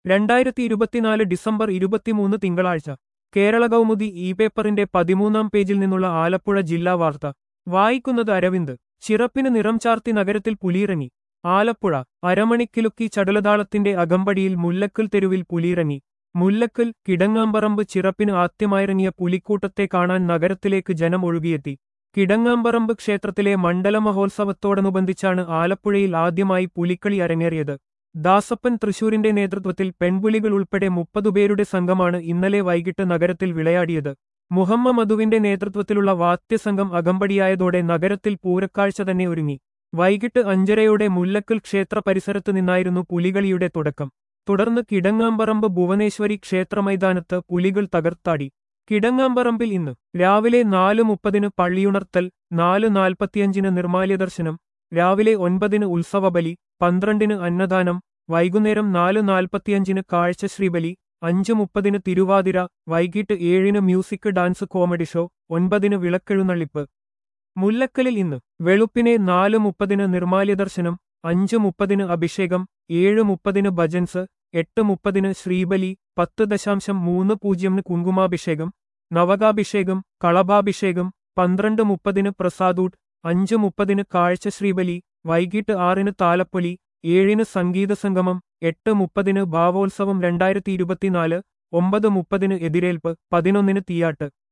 രണ്ടായിരത്തി ഇരുപത്തിനാല് ഡിസംബർ ഇരുപത്തിമൂന്ന് തിങ്കളാഴ്ച കേരള കൗമുദി ഇ പേപ്പറിന്റെ പതിമൂന്നാം പേജിൽ നിന്നുള്ള ആലപ്പുഴ ജില്ലാ വാർത്ത വായിക്കുന്നത് അരവിന്ദ് ചിറപ്പിന് നിറം ചാർത്തി നഗരത്തിൽ പുലിയിറങ്ങി ആലപ്പുഴ അരമണിക്കിലുക്കി ചടുലതാളത്തിന്റെ അകമ്പടിയിൽ മുല്ലക്കൽ തെരുവിൽ പുലിയിറങ്ങി മുല്ലക്കൽ കിടങ്ങാമ്പറമ്പ് ചിറപ്പിന് ആദ്യമായിറങ്ങിയ പുലിക്കൂട്ടത്തെ കാണാൻ നഗരത്തിലേക്ക് ജനം ഒഴുകിയെത്തി കിടങ്ങാമ്പറമ്പ് ക്ഷേത്രത്തിലെ മണ്ഡല മഹോത്സവത്തോടനുബന്ധിച്ചാണ് ആലപ്പുഴയിൽ ആദ്യമായി പുലിക്കളി അരങ്ങേറിയത് ദാസപ്പൻ തൃശൂരിന്റെ നേതൃത്വത്തിൽ പെൺപുലികൾ ഉൾപ്പെടെ മുപ്പതുപേരുടെ സംഘമാണ് ഇന്നലെ വൈകിട്ട് നഗരത്തിൽ വിളയാടിയത് മുഹമ്മ മധുവിന്റെ നേതൃത്വത്തിലുള്ള വാദ്യസംഘം അകമ്പടിയായതോടെ നഗരത്തിൽ പൂരക്കാഴ്ച തന്നെ ഒരുങ്ങി വൈകിട്ട് അഞ്ചരയോടെ മുല്ലക്കൽ ക്ഷേത്ര പരിസരത്ത് നിന്നായിരുന്നു പുലികളിയുടെ തുടക്കം തുടർന്ന് കിടങ്ങാമ്പറമ്പ് ഭുവനേശ്വരി ക്ഷേത്രമൈതാനത്ത് പുലികൾ തകർത്താടി കിടങ്ങാമ്പറമ്പിൽ ഇന്ന് രാവിലെ നാല് മുപ്പതിന് പള്ളിയുണർത്തൽ നാല് നാൽപ്പത്തിയഞ്ചിന് നിർമാല്യദർശനം രാവിലെ ഒൻപതിന് ഉത്സവബലി പന്ത്രണ്ടിന് അന്നദാനം വൈകുന്നേരം നാല് നാൽപ്പത്തിയഞ്ചിന് കാഴ്ചശ്രീബലി അഞ്ച് മുപ്പതിന് തിരുവാതിര വൈകിട്ട് ഏഴിന് മ്യൂസിക് ഡാൻസ് കോമഡി ഷോ ഒൻപതിന് വിളക്കെഴുന്നള്ളിപ്പ് മുല്ലക്കലിൽ ഇന്ന് വെളുപ്പിനെ നാല് മുപ്പതിന് നിർമാല്യദർശനം അഞ്ച് മുപ്പതിന് അഭിഷേകം ഏഴ് മുപ്പതിന് ഭജൻസ് എട്ട് മുപ്പതിന് ശ്രീബലി പത്ത് ദശാംശം മൂന്ന് പൂജ്യമിന് കുങ്കുമാഭിഷേകം നവകാഭിഷേകം കളഭാഭിഷേകം പന്ത്രണ്ട് മുപ്പതിന് പ്രസാദൂട്ട് അഞ്ച് മുപ്പതിന് കാഴ്ചശ്രീബലി വൈകിട്ട് ആറിന് താലപ്പൊലി ഏഴിന് സംഗീത സംഗമം എട്ട് മുപ്പതിന് ഭാവോത്സവം രണ്ടായിരത്തി ഇരുപത്തിനാല് ഒമ്പത് മുപ്പതിന് എതിരേൽപ്പ് പതിനൊന്നിന് തീയാട്ട്